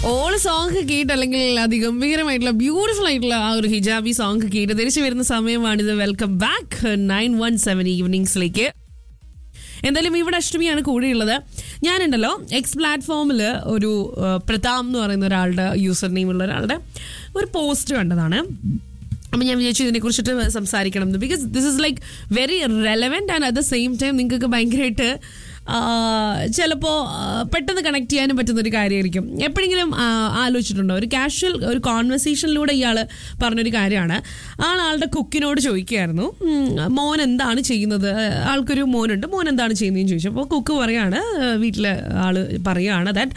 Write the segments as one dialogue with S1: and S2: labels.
S1: all song കേട്ട് അല്ലെങ്കിൽ അതിഗംഭീരമായിട്ടുള്ള beautiful ആയിട്ടുള്ള ആ ഒരു ഹിജാബി സോങ് കേട്ട് തിരിച്ചു വരുന്ന സമയമാണിത് welcome back nine one seven ഈവനിങ്സിലേക്ക് എന്തായാലും ഇവിടെ അഷ്ടമിയാണ് കൂടെയുള്ളത് ഞാനുണ്ടല്ലോ എക്സ് പ്ലാറ്റ്ഫോമിൽ ഒരു ആ, പ്രതാം എന്ന് പറയുന്ന ഒരാളുടെ യൂസർ നെയിം ഉള്ള ഒരാളുടെ ഒരു പോസ്റ്റ് കണ്ടതാണ് അപ്പം ഞാൻ വിചാരിച്ചു ഇതിനെ കുറിച്ചിട്ട് സംസാരിക്കണം എന്ന് because this is like very relevant and at the same time നിങ്ങൾക്ക് ഭയങ്കരമായിട്ട് ചിലപ്പോൾ പെട്ടെന്ന് കണക്ട് ചെയ്യാനും പറ്റുന്ന ഒരു കാര്യമായിരിക്കും എപ്പോഴെങ്കിലും ആ, ആലോചിച്ചിട്ടുണ്ടോ ഒരു കാഷ്വൽ ഒരു കോൺവെർസേഷനിലൂടെ ഇയാൾ പറഞ്ഞൊരു കാര്യമാണ് ആൾ ആളുടെ കുക്കിനോട് ചോദിക്കുകയായിരുന്നു ഉം, മോൻ എന്താണ് ചെയ്യുന്നത് ആൾക്കൊരു മോനുണ്ട് മോൻ എന്താണ് ചെയ്യുന്നതെന്ന് ചോദിച്ചു അപ്പോൾ കുക്ക് പറയാണ് വീട്ടിൽ ആള് പറയുകയാണ് ദാറ്റ്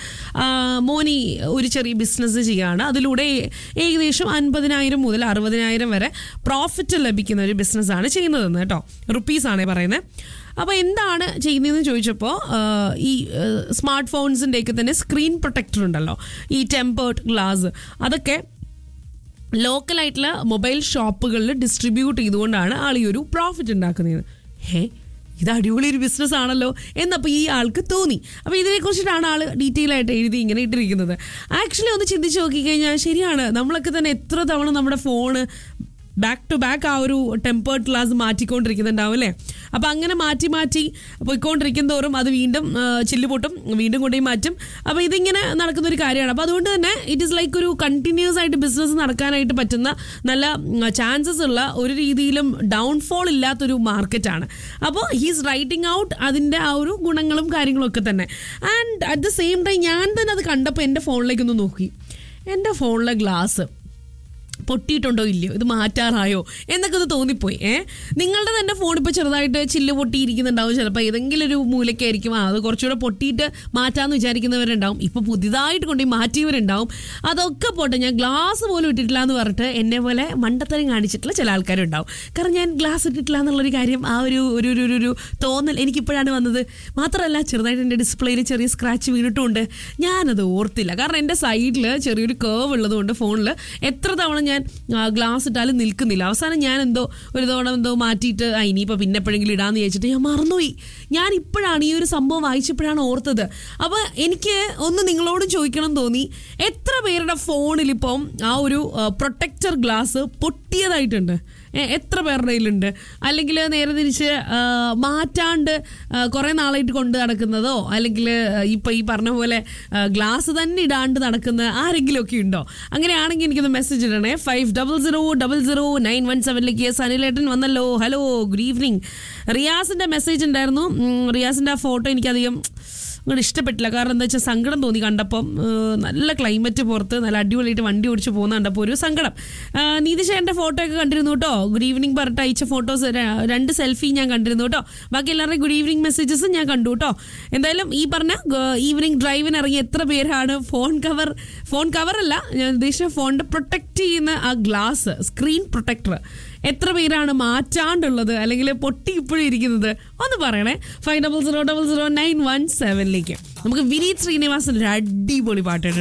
S1: മോൻ ഈ ഒരു ചെറിയ ബിസിനസ് ചെയ്യുകയാണ് അതിലൂടെ ഏകദേശം അൻപതിനായിരം മുതൽ അറുപതിനായിരം വരെ പ്രോഫിറ്റ് ലഭിക്കുന്ന ഒരു ബിസിനസ്സാണ് ചെയ്യുന്നതെന്ന് കേട്ടോ റുപ്പീസാണ് പറയുന്നത് അപ്പോൾ എന്താണ് ചെയ്യുന്നതെന്ന് ചോദിച്ചപ്പോൾ ഈ സ്മാർട്ട് ഫോൺസിൻ്റെയൊക്കെ തന്നെ സ്ക്രീൻ പ്രൊട്ടക്ടർ ഉണ്ടല്ലോ ഈ ടെമ്പേർഡ് ഗ്ലാസ് അതൊക്കെ ലോക്കലായിട്ടുള്ള മൊബൈൽ ഷോപ്പുകളിൽ ഡിസ്ട്രിബ്യൂട്ട് ചെയ്തുകൊണ്ടാണ് ആൾ ഈ ഒരു പ്രോഫിറ്റ് ഉണ്ടാക്കുന്നത് ഹേ ഇത് അടിപൊളി ഒരു ബിസിനസ് ആണല്ലോ എന്നപ്പോൾ ഈ ആൾക്ക് തോന്നി അപ്പോൾ ഇതിനെക്കുറിച്ചിട്ടാണ് ആൾ ഡീറ്റെയിൽ ആയിട്ട് എഴുതി ഇങ്ങനെ ഇട്ടിരിക്കുന്നത് ആക്ച്വലി ഒന്ന് ചിന്തിച്ച് നോക്കിക്കഴിഞ്ഞാൽ ശരിയാണ് നമ്മളൊക്കെ തന്നെ എത്ര തവണ നമ്മുടെ ഫോണ് ബാക്ക് ടു ബാക്ക് ആ ഒരു ടെമ്പേർഡ് ക്ലാസ് മാറ്റിക്കൊണ്ടിരിക്കുന്നുണ്ടാവും അല്ലേ അപ്പം അങ്ങനെ മാറ്റി മാറ്റി പോയിക്കൊണ്ടിരിക്കും തോറും അത് വീണ്ടും ആ, ചില്ല് പൊട്ടും വീണ്ടും കൊണ്ടുപോയി മാറ്റും അപ്പോൾ ഇതിങ്ങനെ നടക്കുന്ന ഒരു കാര്യമാണ് അപ്പോൾ അതുകൊണ്ട് തന്നെ ഇറ്റ് ഈസ് ലൈക്ക് ഒരു കണ്ടിന്യൂസ് ആയിട്ട് ബിസിനസ് നടക്കാനായിട്ട് പറ്റുന്ന നല്ല ചാൻസസ് ഉള്ള ഒരു രീതിയിലും ഡൗൺഫോൾ ഇല്ലാത്തൊരു മാർക്കറ്റാണ് അപ്പോൾ ഹീസ് റൈറ്റിംഗ് ഔട്ട് അതിൻ്റെ ആ ഒരു ഗുണങ്ങളും കാര്യങ്ങളും ഒക്കെ തന്നെ and at the same time ഞാൻ തന്നെ അത് കണ്ടപ്പോൾ എൻ്റെ ഫോണിലേക്കൊന്ന് നോക്കി എൻ്റെ ഫോണിലെ ഗ്ലാസ് പൊട്ടിയിട്ടുണ്ടോ ഇല്ലയോ ഇത് മാറ്റാറായോ എന്നൊക്കെ ഒന്ന് തോന്നിപ്പോയി ഏ നിങ്ങളുടെ തന്നെ ഫോൺ ഇപ്പോൾ ചെറുതായിട്ട് ചില്ല് പൊട്ടിയിരിക്കുന്നുണ്ടാവും ചിലപ്പോൾ ഏതെങ്കിലും ഒരു മൂലയ്ക്കായിരിക്കും ആ അത് കുറച്ചുകൂടെ പൊട്ടിയിട്ട് മാറ്റാമെന്ന് വിചാരിക്കുന്നവരുണ്ടാവും ഇപ്പോൾ പുതിയതായിട്ട് കൊണ്ടുപോയി മാറ്റിയവരുണ്ടാവും അതൊക്കെ പോട്ടെ ഞാൻ ഗ്ലാസ് പോലും ഇട്ടിട്ടില്ല എന്ന് പറഞ്ഞിട്ട് എന്നെ പോലെ മണ്ടത്തരം കാണിച്ചിട്ടുള്ള ചില ആൾക്കാരുണ്ടാവും കാരണം ഞാൻ ഗ്ലാസ് ഇട്ടിട്ടില്ല എന്നുള്ളൊരു കാര്യം ആ ഒരു ഒരു ഒരു ഒരു- ഒരു തോന്നൽ എനിക്കിപ്പോഴാണ് വന്നത് മാത്രമല്ല ചെറുതായിട്ട് എൻ്റെ ഡിസ്പ്ലേയിൽ ചെറിയ സ്ക്രാച്ച് വീണിട്ടുമുണ്ട് ഞാനത് ഓർത്തില്ല കാരണം എൻ്റെ സൈഡിൽ ചെറിയൊരു കേവ് ഉള്ളതുകൊണ്ട് ഫോണിൽ എത്ര തവണ ഞാൻ ഗ്ലാസ് ഇട്ടാലും നിൽക്കുന്നില്ല അവസാനം ഞാൻ എന്തോ ഒരു തവണ എന്തോ മാറ്റിയിട്ട് ആ ഇനിയിപ്പോൾ പിന്നെ എപ്പോഴെങ്കിലും ഇടാന്ന് വിചാരിച്ചിട്ട് ഞാൻ മറന്നുപോയി ഞാൻ ഇപ്പോഴാണ് ഈ ഒരു സംഭവം വായിച്ചപ്പോഴാണ് ഓർത്തത് അപ്പോൾ എനിക്ക് ഒന്ന് നിങ്ങളോടും ചോദിക്കണം എന്ന് തോന്നി എത്ര പേരുടെ ഫോണിൽ ഇപ്പം ആ ഒരു പ്രൊട്ടക്ടർ ഗ്ലാസ് പൊട്ടിയതായിട്ടുണ്ട് ഏ, എത്ര പേരുടെ കയ്യിലുണ്ട് അല്ലെങ്കിൽ നേരെ തിരിച്ച് ആ, മാറ്റാണ്ട് കുറേ നാളായിട്ട് കൊണ്ട് നടക്കുന്നതോ അല്ലെങ്കിൽ ഇപ്പം ഈ പറഞ്ഞ പോലെ ഗ്ലാസ് തന്നെ ഇടാണ്ട് നടക്കുന്ന ആരെങ്കിലും ഒക്കെ ഉണ്ടോ അങ്ങനെയാണെങ്കിൽ എനിക്കൊന്ന് മെസ്സേജ് ഇടണേ five double zero double zero nine one സെവനിലേക്ക് സനിലേട്ടൻ വന്നല്ലോ ഹലോ ഗുഡ് ഈവനിങ് റിയാസിൻ്റെ മെസ്സേജ് ഉണ്ടായിരുന്നു ഉം, റിയാസിൻ്റെ ആ ഫോട്ടോ എനിക്കധികം അങ്ങോട്ട് ഇഷ്ടപ്പെട്ടില്ല കാരണം എന്താ വെച്ചാൽ സങ്കടം തോന്നി കണ്ടപ്പം ഏഹ് നല്ല ക്ലൈമറ്റ് പുറത്ത് നല്ല അടിപൊളിയായിട്ട് വണ്ടി ഓടിച്ച് പോകുന്ന കണ്ടപ്പോൾ ഒരു സങ്കടം ഏഹ് നീതിശേഖരൻ്റെ ഫോട്ടോ ഒക്കെ കണ്ടിരുന്നു കേട്ടോ ഗുഡ് ഈവനിങ് പറഞ്ഞിട്ട് അയച്ച ഫോട്ടോസ് രണ്ട് സെൽഫി ഞാൻ കണ്ടിരുന്നു കേട്ടോ ബാക്കി എല്ലാവരുടെയും ഗുഡ് ഈവനിങ് മെസ്സേജസും ഞാൻ കണ്ടു കേട്ടോ എന്തായാലും ഈ പറഞ്ഞ ഈവനിങ് ഡ്രൈവിന് ഇറങ്ങിയ എത്ര പേരാണ് ഫോൺ കവർ ഫോൺ കവറല്ല ഞാൻ ഉദ്ദേശിച്ച ഫോണിൻ്റെ പ്രൊട്ടക്റ്റ് ചെയ്യുന്ന ആ ഗ്ലാസ് സ്ക്രീൻ പ്രൊട്ടക്ടർ എത്ര പേരാണ് മാറ്റാണ്ടുള്ളത് അല്ലെങ്കിൽ പൊട്ടി ഇപ്പോഴും ഇരിക്കുന്നത് ഒന്ന് പറയണേ five double zero double zero nine one സെവനിലേക്ക് നമുക്ക് വിനീത് ശ്രീനിവാസൻ ഒരു അടിപൊളി പാട്ടുണ്ട്